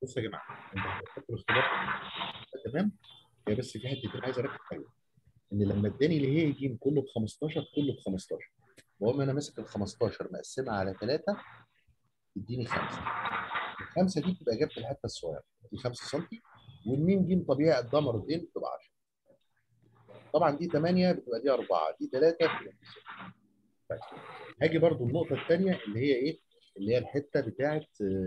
بصوا يا جماعه انت هتحط الاختبار تمام هي بس في حته عايز اركز عليها ان لما اداني اللي هي ج كله ب 15 كله ب 15 واقوم انا ماسك ال 15 مقسمها على 3 تديني 5 الخمسه دي بتبقى اجابه الحته الصغيره دي 5 سم والميم ج طبيعي قدها مرتين بتبقى 10 طبعا دي 8 بتبقى دي 4 دي 3 بتبقى دي 6 طيب هاجي برضو النقطه الثانيه اللي هي ايه اللي هي الحته بتاعت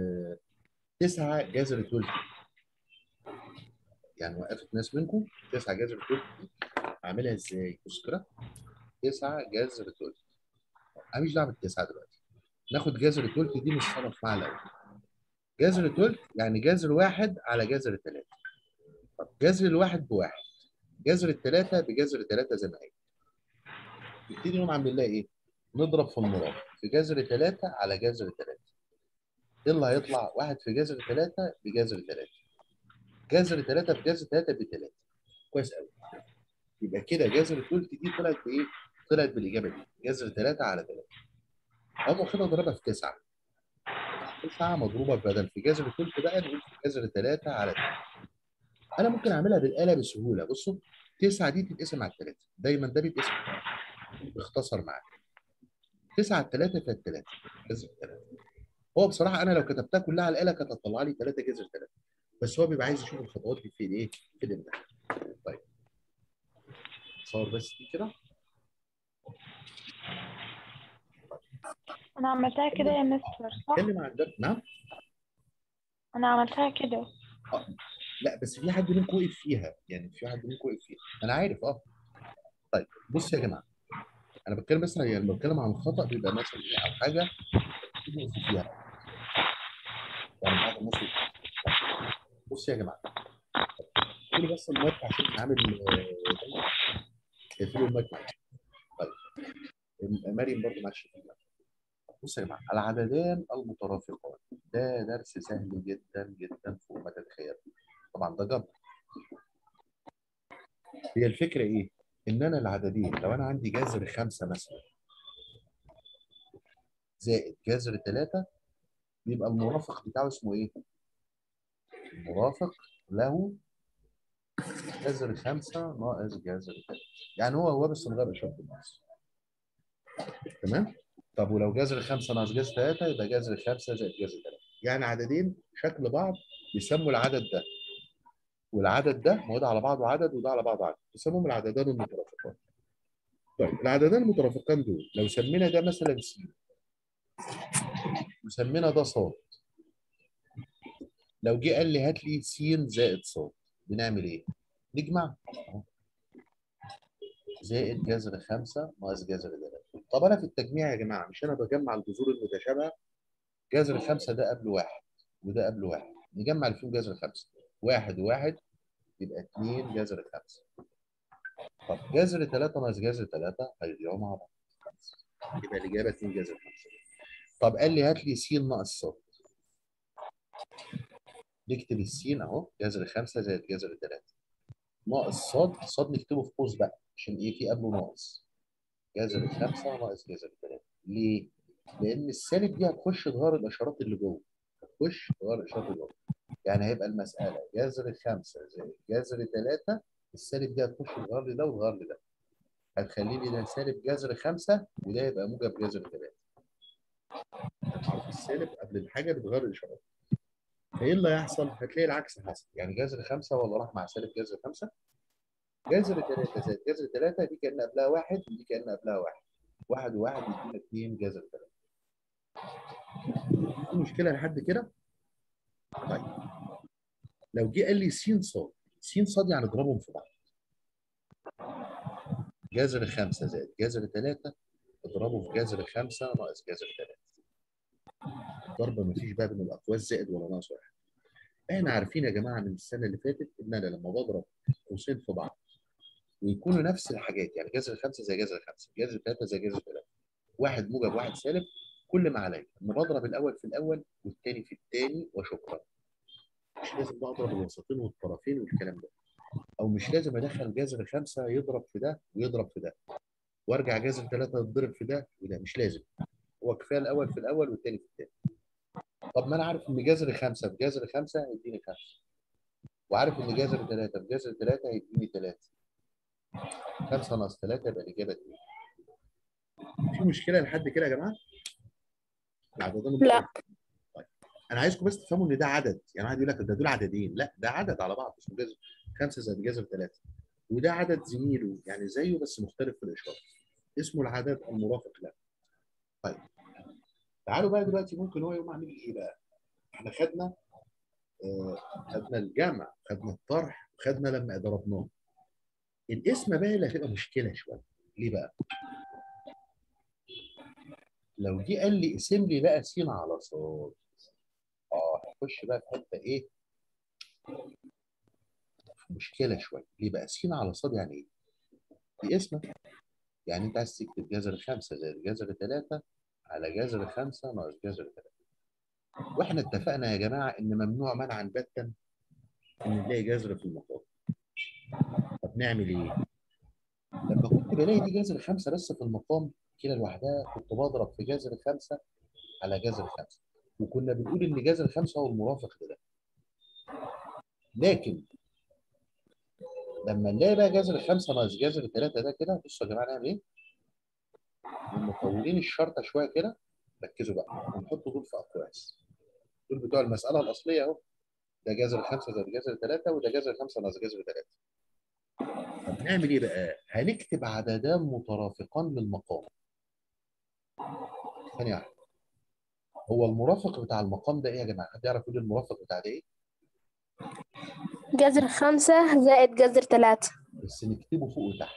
9 جذر 12 يعني وقفت ناس منكم 9 جذر 12 اعملها ازاي؟ بص كده 9 جذر 12 انا مش دعوه بالتسعه دلوقتي ناخد جذر 12 دي نتصرف معاها الاول جذر 12 يعني جذر واحد على جذر 3 طب جذر الواحد بواحد جذر الثلاثه بجذر 3 زي ما هي نبتدي نقوم عاملين لها ايه؟ نضرب في المرافق في جذر 3 على جذر 3 ايه اللي هيطلع؟ واحد في جذر 3 بجذر 3 جذر 3 بجذر 3 ب 3 كويس قوي يبقى كده جذر الثلث دي طلعت بايه؟ طلعت بالاجابه دي جذر 3 على 3 اقوم واخدها اضربها في 9 9 مضروبه بدل في جذر الثلث بقى نقول في جذر 3 على 3 انا ممكن اعملها بالاله بسهوله بصوا 9 دي تتقسم على 3 دايما ده بيتقسم باختصر معاك 9 على 3 فيها 3 جذر 3 هو بصراحه انا لو كتبتها كلها على الاله كانت هتطلع لي 3 جذر 3 بس هو بيبقى عايز يشوف الخطوات دي في الايه؟ في الامتحان طيب صور بس دي كده انا عملتها كده يا مستر صح اتكلم عن ده نعم انا عملتها كده آه. لا بس في حد منكم وقف فيها يعني في حد منكم وقف فيها انا عارف اه طيب بص يا جماعه انا بتكلم بس يعني لما بتكلم عن الخطا بيبقى مثلا ايه او حاجه تقف فيها يعني بعض الناس يقف. بص يا جماعه قولوا بس المايك عشان نعمل اقفلوا المايك معايا طيب مريم برضه معلش بص يا جماعه العددان المترافقان ده درس سهل جدا جدا فوق ما تتخيل طبعا ده جبر هي الفكره ايه؟ ان انا العددين لو انا عندي جذر خمسه مثلا زائد جذر ثلاثه يبقى المرافق بتاعه اسمه ايه؟ المرافق له جذر خمسه ناقص جذر ثلاثه يعني هو هو بس من غير اشاره الناقص تمام؟ طب ولو جذر خمسه ناقص جذر ثلاثه يبقى جذر خمسه زائد جذر ثلاثه يعني عددين شكل بعض بيسموا العدد ده والعدد ده ما هو ده على بعضه عدد وده على بعضه عدد بيسموهم العددان المترافقان طيب العددان المترافقان دول لو سمينا ده مثلا س وسمينا ده ص لو جه قال لي هات لي س زائد ص بنعمل ايه؟ نجمع أهو. زائد جذر خمسة ناقص جذر ثلاثة طب انا في التجميع يا جماعه مش انا بجمع الجذور المتشابهه جذر خمسة ده قبل واحد وده قبل واحد نجمع اللي فيهم جذر خمسة واحد وواحد يبقى اثنين جذر خمسة طب جذر ثلاثة ناقص جذر ثلاثة هيضيعوا مع بعض خمسة يبقى الإجابة اثنين جذر خمسة طب قال لي هات لي س ناقص ص نكتب السين اهو جذر خمسة زائد جذر ثلاثة ناقص صاد صاد نكتبه في قوس بقى عشان ايه في قبله ناقص جذر خمسة ناقص جذر ثلاثة ليه؟ لأن السالب دي هتخش تغير الإشارات اللي جوه هتخش تغير الإشارات اللي جوه يعني هيبقى المسألة جذر خمسة زائد جذر ثلاثة السالب دي هتخش تغير لي ده وتغير لي ده هتخلي لي ده سالب جذر خمسة وده يبقى موجب جذر ثلاثة عارف السالب قبل الحاجة بتغير الإشارات فايه اللي هيحصل؟ هتلاقي العكس حصل يعني جذر خمسة ولا راح مع سالب جذر خمسة جذر ثلاثة زائد جذر ثلاثة دي كأن قبلها واحد ودي كأن قبلها واحد واحد وواحد يدينا اثنين جذر ثلاثة في مشكلة لحد كده؟ طيب لو جه قال لي س ص س ص يعني اضربهم في بعض جذر خمسة زائد جذر ثلاثة اضربه في جذر خمسة ناقص جذر ثلاثة ضربة مفيش بقى بين الأقواس زائد ولا ناقص واحد احنا عارفين يا جماعة من السنة اللي فاتت إن أنا لما بضرب قوسين في بعض ويكونوا نفس الحاجات يعني جذر خمسة زي جذر خمسة جذر ثلاثة زي جذر ثلاثة واحد موجب واحد سالب كل ما عليا ان بضرب الاول في الاول والثاني في الثاني وشكرا مش لازم بقى اضرب الوسطين والطرفين والكلام ده او مش لازم ادخل جذر خمسه يضرب في ده ويضرب في ده وارجع جذر ثلاثه يتضرب في ده وده مش لازم هو كفايه الاول في الاول والثاني في الثاني طب ما انا عارف ان جذر خمسه بجذر خمسه هيديني خمسه وعارف ان جذر ثلاثه بجذر ثلاثه هيديني ثلاثه خمسه ناقص ثلاثه يبقى الاجابه اثنين في مشكله لحد كده يا جماعه؟ العددين لا. انا عايزكم بس تفهموا ان ده عدد يعني واحد يقول لك ده دول عددين لا ده عدد على بعض اسمه جذر خمسه زائد جذر ثلاثه وده عدد زميله يعني زيه بس مختلف في الاشاره اسمه العدد المرافق له طيب تعالوا بقى دلوقتي ممكن هو يقوم عامل ايه بقى؟ احنا خدنا آه خدنا الجمع خدنا الطرح خدنا لما ضربناه الاسم بقى اللي هتبقى مشكله شويه ليه بقى؟ لو جه قال لي اسم لي بقى س على ص اه هخش بقى في حته ايه؟ مشكله شويه ليه بقى س على ص يعني ايه؟ دي اسمك يعني انت عايز تكتب جذر خمسه زائد جذر ثلاثه على جذر خمسه ناقص جذر ثلاثه واحنا اتفقنا يا جماعه ان ممنوع منعا باتا ان نلاقي جذر في المقام طب نعمل ايه؟ لما كنت بلاقي دي جذر خمسه بس في المقام كده لوحدها كنت بضرب في جذر خمسه على جذر خمسه وكنا بنقول ان جذر خمسه هو المرافق لده لكن لما نلاقي بقى جذر خمسه ناقص جذر ثلاثه ده كده بصوا يا جماعه نعمل ايه؟ مطولين الشرطه شويه كده ركزوا بقى ونحط دول في اقواس دول بتوع المساله الاصليه اهو ده جذر خمسه زائد جذر ثلاثه وده جذر خمسه ناقص جذر ثلاثه طب نعمل ايه بقى؟ هنكتب عددان مترافقان للمقام ثانية واحدة هو المرافق بتاع المقام ده ايه يا جماعة؟ حد يعرف يقول المرافق بتاع ده ايه؟ جذر خمسة زائد جذر ثلاثة بس نكتبه فوق وتحت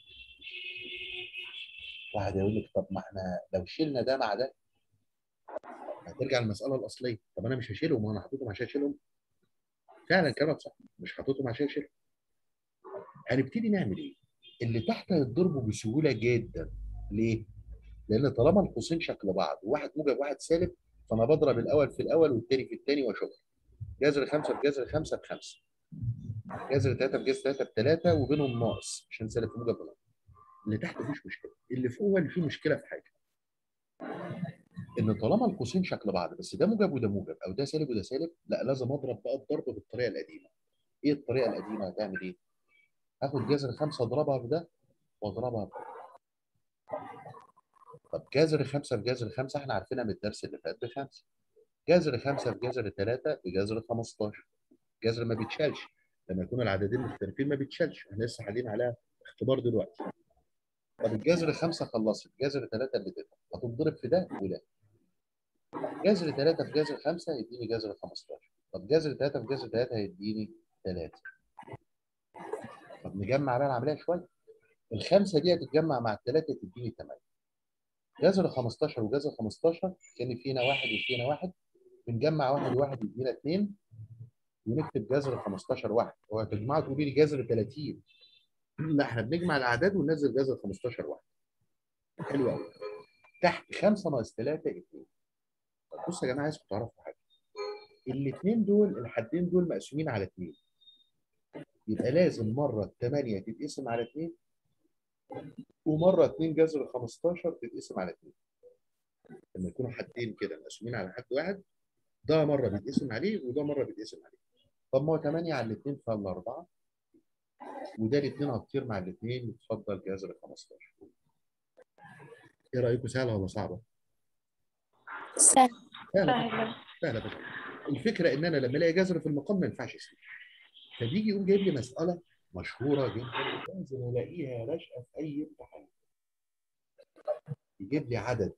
واحد يقول لك طب ما احنا لو شلنا ده مع ده هترجع المسألة الأصلية طب أنا مش هشيلهم وأنا حاططهم عشان أشيلهم فعلا كلامك صح مش حاططهم عشان أشيلهم هنبتدي نعمل إيه؟ اللي تحت هيتضربوا بسهولة جدا ليه؟ لأن طالما القوسين شكل بعض وواحد موجب وواحد سالب فأنا بضرب الأول في الأول والتاني في التاني وأشوف جذر خمسة بجذر خمسة بخمسة جذر ثلاثة بجذر ثلاثة بثلاثة وبينهم ناقص عشان سالب في موجب وناقص اللي تحت مفيش مشكلة اللي فوق هو اللي فيه مشكلة في حاجة ان طالما القوسين شكل بعض بس ده موجب وده موجب او ده سالب وده سالب لا لازم اضرب بقى الضرب بالطريقه القديمه ايه الطريقه القديمه هتعمل ايه هاخد جذر خمسه اضربها في ده واضربها في ده طب جذر خمسه في جذر خمسه احنا عارفينها من الدرس اللي فات بخمسه جذر خمسه في جذر ثلاثه بجذر 15 جذر ما بيتشالش لما يكون العددين مختلفين ما بيتشالش احنا لسه حالين عليها اختبار دلوقتي طب الجذر خمسه خلصت جذر ثلاثه اللي تبقى هتضرب في ده وده جذر 3 في جذر 5 هيديني جذر 15 طب جذر 3 في جذر 3 هيديني 3 طب نجمع بقى العمليه شويه الخمسه دي هتتجمع مع الثلاثه تديني 8 جذر 15 وجذر 15 كان فينا واحد وفينا واحد بنجمع واحد وواحد يدينا 2 ونكتب جذر 15 واحد هو تجمعوا تقولي لي جذر 30 لا احنا بنجمع الاعداد وننزل جذر 15 واحد حلو قوي تحت 5 ناقص 3 2 بصوا يا جماعه عايزكم تعرفوا حاجه الاثنين دول الحدين دول مقسومين على اثنين يبقى لازم مره الثمانيه تتقسم على اثنين ومره 2 جذر 15 تتقسم على اثنين لما يكونوا حدين كده مقسومين على حد واحد ده مره بيتقسم عليه وده مره بيتقسم عليه طب ما هو 8 على الاثنين فال 4 وده الاثنين هتطير مع الاثنين يتفضل جذر 15 ايه رايكم سهله ولا صعبه؟ سهل سهله سهل سهله بس الفكره ان انا لما الاقي جذر في المقام ما ينفعش اسمه فبيجي يقوم جايب لي مساله مشهوره جدا لازم الاقيها راشقه في اي امتحان يجيب لي عدد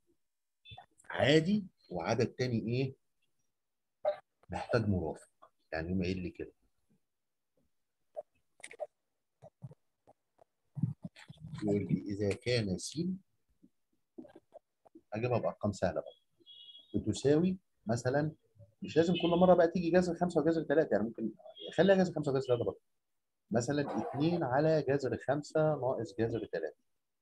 عادي وعدد تاني ايه محتاج مرافق يعني يقوم قايل لي كده يقول لي اذا كان س اجيبها بارقام سهله بقى بتساوي مثلا مش لازم كل مره بقى تيجي جذر خمسه وجذر ثلاثه يعني ممكن خليها جذر خمسه وجذر ثلاثه برضه مثلا 2 على جذر خمسه ناقص جذر ثلاثه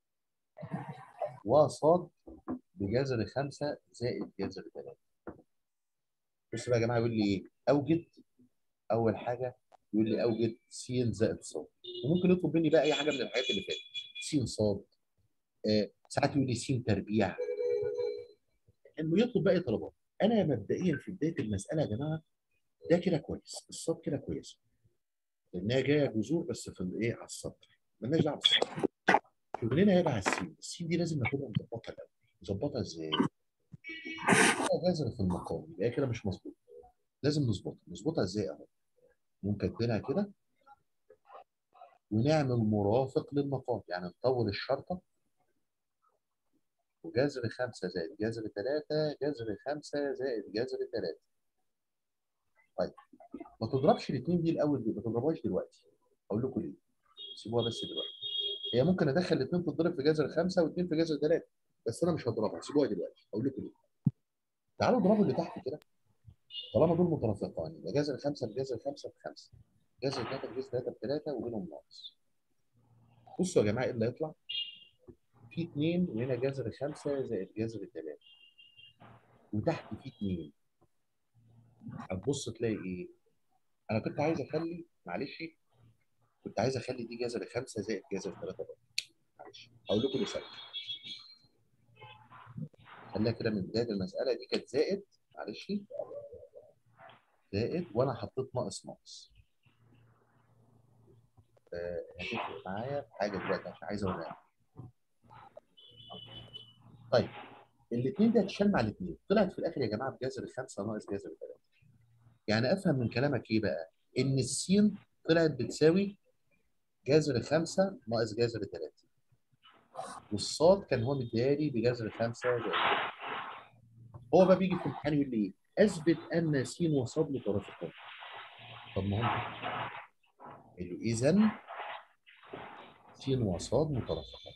وصاد بجذر خمسه زائد جذر ثلاثه بص بقى يا جماعه يقول لي ايه؟ اوجد اول حاجه يقول لي اوجد س زائد ص وممكن يطلب مني بقى اي حاجه من الحاجات اللي فاتت س ص آه ساعات يقول لي س تربيع انه يطلب باقي طلبات انا مبدئيا في بدايه المساله يا جماعه ده كده كويس الصاد كده كويسه لانها جايه جذور بس في الايه على السطر مالناش دعوه بالسطر شغلنا هيبقى على السين السين دي لازم ناخدها نظبطها الاول نظبطها ازاي؟ جذر في المقام يبقى هي كده مش مظبوط لازم نظبطها نظبطها ازاي اهو ممكن كاتبينها كده ونعمل مرافق للمقام يعني نطول الشرطه وجذر خمسة زائد جذر ثلاثة جذر خمسة زائد جذر ثلاثة طيب ما تضربش الاثنين دي الاول دي ما تضربهاش دلوقتي اقول لكم ليه سيبوها بس دلوقتي هي ممكن ادخل الاثنين تتضرب في جذر خمسة واثنين في جذر ثلاثة بس انا مش هضربها سيبوها دلوقتي اقول لكم ليه تعالوا اضربوا اللي تحت كده طالما دول مترافقان يبقى جذر خمسة بجذر خمسة بخمسة جذر ثلاثة بجذر ثلاثة بثلاثة وبينهم ناقص بصوا يا جماعة ايه اللي هيطلع؟ في اثنين وهنا جذر خمسة زائد جذر ثلاثة وتحت في اثنين هتبص تلاقي ايه؟ انا كنت عايز اخلي معلش كنت عايز اخلي دي جذر خمسة زائد جذر ثلاثة برضه معلش هقول لكم مثال خليها كده من بداية المسألة دي كانت زائد معلش زائد وانا حطيت ناقص ناقص آه، هتفرق معايا في حاجه دلوقتي عشان عايز اوريها طيب الاثنين دي هتشال مع الاثنين طلعت في الاخر يا جماعه بجذر خمسه ناقص جذر ثلاثه يعني افهم من كلامك ايه بقى؟ ان السين طلعت بتساوي جذر خمسه ناقص جذر ثلاثه والصاد كان هو مديالي بجذر خمسه زائد هو بقى بيجي في الامتحان يقول لي ايه؟ اثبت ان س وصاد مترافقان طب ما هم اذا س وصاد مترافقان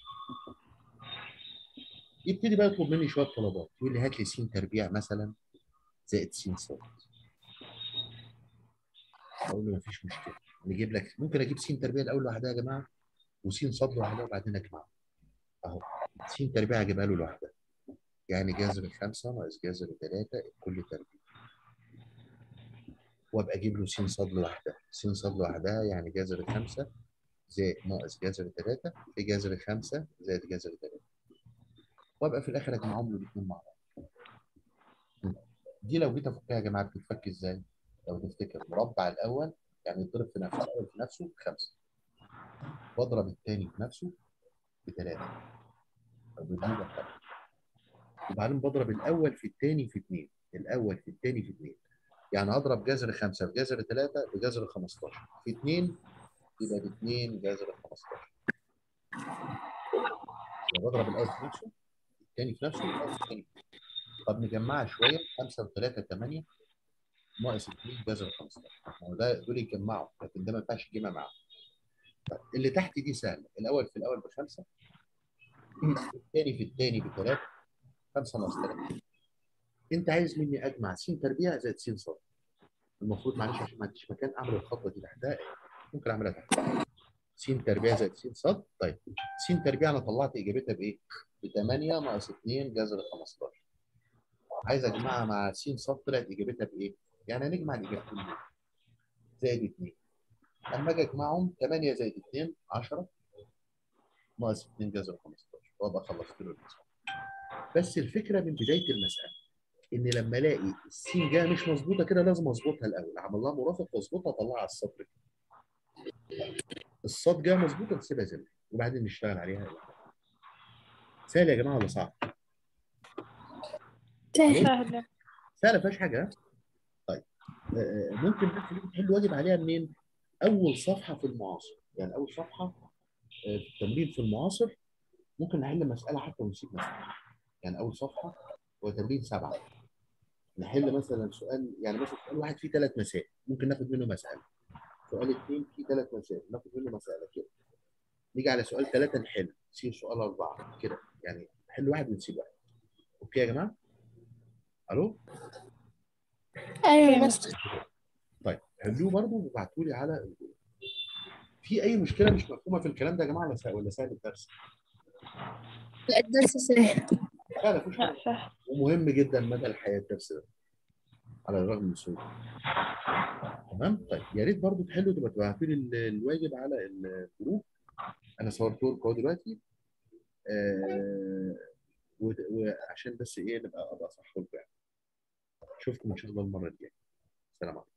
يبتدي بقى يطلب مني شويه طلبات يقول لي هات لي س تربيع مثلا زائد س صاد اقول له مفيش مشكله نجيب لك ممكن اجيب س تربيع الاول لوحدها يا جماعه وس صاد لوحدها وبعدين اجمعها اهو س تربيع اجيبها له لوحدها يعني جذر خمسة ناقص جذر ثلاثة كل تربيع وابقى اجيب له س صاد لوحدها س صاد لوحدها يعني جذر خمسة زائد ناقص جذر ثلاثة في جذر خمسة زائد جذر ثلاثة وابقى في الاخر اجمعهم له الاثنين مع بعض دي لو جيت افكها يا جماعه بتتفك ازاي؟ لو تفتكر مربع الاول يعني يضرب في نفسه الاول في نفسه بخمسه واضرب الثاني في نفسه بثلاثه وبالموجب ثلاثه وبعدين بضرب الاول في الثاني في اثنين الاول في الثاني في اثنين يعني اضرب جذر خمسه في جذر ثلاثه بجذر 15 في اثنين يبقى باثنين جذر 15 يبقى بضرب الاول في نفسه الثاني في نفسه الاول في الثاني طب نجمعها شويه 5 و3 8 ناقص 2 جذر 15 ما هو ده دول يتجمعوا لكن ده ما ينفعش يتجمع معاهم طيب اللي تحت دي سهله الاول في الاول بخمسه الثاني في الثاني بثلاثه 5 ناقص 3 انت عايز مني اجمع س تربيع زائد س صاد المفروض معلش عشان ما عنديش مكان اعمل الخطوه دي تحتها ممكن اعملها تحت س تربيع زائد س صاد طيب س تربيع انا طلعت اجابتها بايه؟ ب 8 ناقص 2 جذر 15 عايز اجمعها مع س صاد طلعت اجابتها بايه؟ يعني هنجمع الاجابتين دول زائد 2 اما اجي اجمعهم 8 زائد 2 10 ناقص 2 جذر 15 وابقى خلصت له المسألة بس الفكره من بدايه المساله ان لما الاقي السين جايه مش مظبوطه كده لازم اظبطها الاول اعمل لها مرافق واظبطها اطلعها على السطر الصاد جايه مظبوطه نسيبها زي ما هي وبعدين نشتغل عليها سهل يا جماعه ولا صعب؟ سهل سهله ما فيهاش حاجه ها؟ طيب آه، ممكن بقى تخليكم تحلوا واجب عليها منين؟ اول صفحه في المعاصر يعني اول صفحه آه، في التمرين في المعاصر ممكن نحل مساله حتى ونسيب مساله يعني اول صفحه هو تمرين سبعه نحل مثلا سؤال يعني مثلا سؤال واحد فيه ثلاث مسائل ممكن ناخد منه مساله سؤال اثنين فيه ثلاث مسائل ناخد منه مساله كده نيجي على سؤال ثلاثه نحل نسيب سؤال اربعه كده يعني نحل واحد ونسيب واحد اوكي يا جماعه؟ الو؟ ايوه يا مستر طيب حلوه برضه وابعتوا لي على الجروب. في اي مشكله مش مفهومه في الكلام ده يا جماعه ولا سهل ولا سهل الدرس؟ لا الدرس سهل لا لا مفيش مشكلة. ومهم جدا مدى الحياه الدرس ده على الرغم من صعوبته تمام طيب يا ريت برضه تحلوا تبقى تبعتوا لي ال- الواجب على الجروب انا صورته لكم اهو دلوقتي آه و- وعشان بس ايه نبقى ابقى صح لكم يعني اشوفكم ان شاء الله المره الجايه سلام عليكم